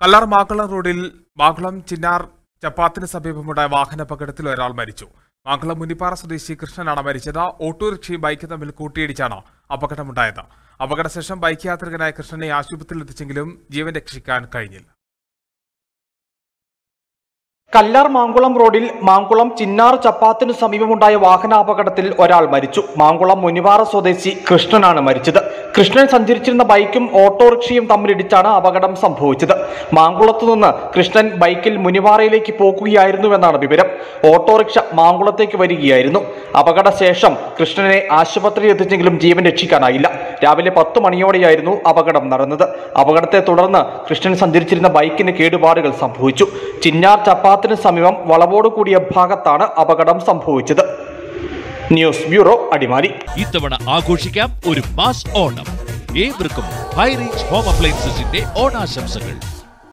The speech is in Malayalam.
കല്ലാർ മാക്കുളം റോഡിൽ മാക്കുളം ചിന്നാർ ചപ്പാത്തിന് സമീപമുണ്ടായ വാഹനാപകടത്തിൽ ഒരാൾ മരിച്ചു മാക്കുളം മുനിപ്പാറ സ്വദേശി കൃഷ്ണനാണ് മരിച്ചത് ഓട്ടോറിക്ഷയും ബൈക്കും തമ്മിൽ കൂട്ടിയിടിച്ചാണ് അപകടമുണ്ടായത് അപകടശേഷം ബൈക്ക് യാത്രികനായ കൃഷ്ണനെ ആശുപത്രിയിൽ എത്തിച്ചെങ്കിലും ജീവൻ രക്ഷിക്കാൻ കഴിഞ്ഞില്ല കല്ലാർ മാങ്കുളം റോഡിൽ മാങ്കുളം ചിന്നാർ ചപ്പാത്തിനു സമീപമുണ്ടായ വാഹനാപകടത്തിൽ ഒരാൾ മരിച്ചു മാങ്കുളം മുനിവാറ സ്വദേശി കൃഷ്ണനാണ് മരിച്ചത് കൃഷ്ണൻ സഞ്ചരിച്ചിരുന്ന ബൈക്കും ഓട്ടോറിക്ഷയും തമ്മിലിടിച്ചാണ് അപകടം സംഭവിച്ചത് മാങ്കുളത്തു നിന്ന് കൃഷ്ണൻ ബൈക്കിൽ മുനിവാറയിലേക്ക് പോകുകയായിരുന്നുവെന്നാണ് വിവരം ഓട്ടോറിക്ഷ മാങ്കുളത്തേക്ക് വരികയായിരുന്നു അപകടശേഷം കൃഷ്ണനെ ആശുപത്രിയിൽ എത്തിച്ചെങ്കിലും ജീവൻ രക്ഷിക്കാനായില്ല രാവിലെ പത്ത് മണിയോടെയായിരുന്നു അപകടം നടന്നത് അപകടത്തെ തുടർന്ന് കൃഷ്ണൻ സഞ്ചരിച്ചിരുന്ന ബൈക്കിന് കേടുപാടുകൾ സംഭവിച്ചു ചിന്നാർ ചപ്പാത്തിന് സമീപം വളവോട് കൂടിയ ഭാഗത്താണ് അപകടം സംഭവിച്ചത് ന്യൂസ് ബ്യൂറോ അടിമാലി ഇത്തവണ ആഘോഷിക്കാം ഒരു മാസ് ഓണം ഏവർക്കും ഹൈറേഞ്ച് ഹോം അപ്ലയൻസസിന്റെ ഓണാശംസകൾ